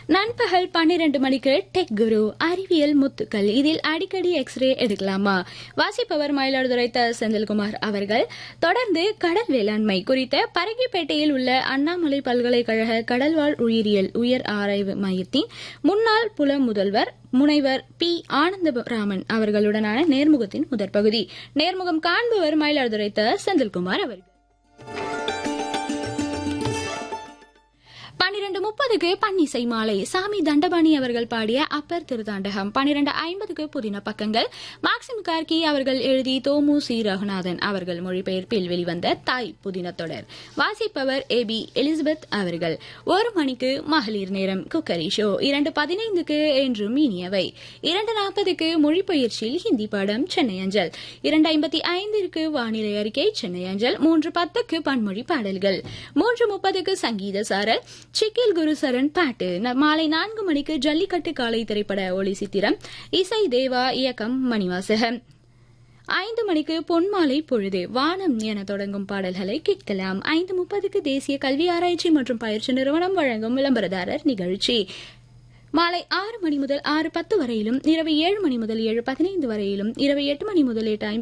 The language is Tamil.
நண்பகல் பன்னிரண்டு மணிக்கு டெக் குரு அறிவியல் முத்துக்கள் இதில் அடிக்கடி எக்ஸ்ரே எடுக்கலாமா வாசிப்பவர் மயிலாடுதுறை த செந்தில்குமார் அவர்கள் தொடர்ந்து கடல் வேளாண்மை குறித்த பரங்கிப்பேட்டையில் உள்ள அண்ணாமலை பல்கலைக்கழக கடல்வாழ் உயிரியல் உயர் ஆராய்வு மையத்தின் முன்னாள் புல முதல்வர் முனைவர் பி ஆனந்தராமன் அவர்களுடனான நேர்முகத்தின் முதற் பகுதி நேர்முகம் காண்பவர் மயிலாடுதுறை த செந்தில்குமார் அவர்கள் பன்னிரண்டு முப்பதுக்கு பன்னிசை மாலை சாமி தண்டபாணி அவர்கள் பாடிய அப்பர் திருதாண்டகம் பன்னிரண்டு ஐம்பதுக்கு புதின பக்கங்கள் மாக்சிம் கார்கி அவர்கள் எழுதி தோமு சி ரகுநாதன் அவர்கள் மொழிபெயர்ப்பில் வெளிவந்த தாய் புதின தொடர் வாசிப்பவர் ஏ பி எலிசபெத் அவர்கள் ஒரு மணிக்கு மகளிர் நேரம் குக்கரி ஷோ இரண்டு பதினைந்துக்கு என்றும் இனியவை இரண்டு நாற்பதுக்கு மொழிபெயர்ச்சியில் ஹிந்தி பாடம் சென்னை அஞ்சல் இரண்டு ஐம்பத்தி ஐந்திற்கு வானிலை அறிக்கை சென்னை அஞ்சல் மூன்று பத்துக்கு பன்மொழி பாடல்கள் மூன்று முப்பதுக்கு சங்கீத சாரல் சிக்கில் குருசரன் பாட்டு ந- மாலை நான்கு மணிக்கு ஜல்லிக்கட்டு காலை திரைப்பட ஒளி சித்திரம் இசை தேவா இயக்கம் மணிவாசகம் ஐந்து மணிக்கு பொன்மாலை பொழுது வானம் என தொடங்கும் பாடல்களை கேட்கலாம் ஐந்து முப்பதுக்கு தேசிய கல்வி ஆராய்ச்சி மற்றும் பயிற்சி நிறுவனம் வழங்கும் விளம்பரதாரர் நிகழ்ச்சி மாலை ஆறு மணி முதல் ஆறு பத்து வரையிலும் இரவு ஏழு மணி முதல் ஏழு பதினைந்து வரையிலும் இரவு எட்டு மணி முதல் எட்டு ஐம்பது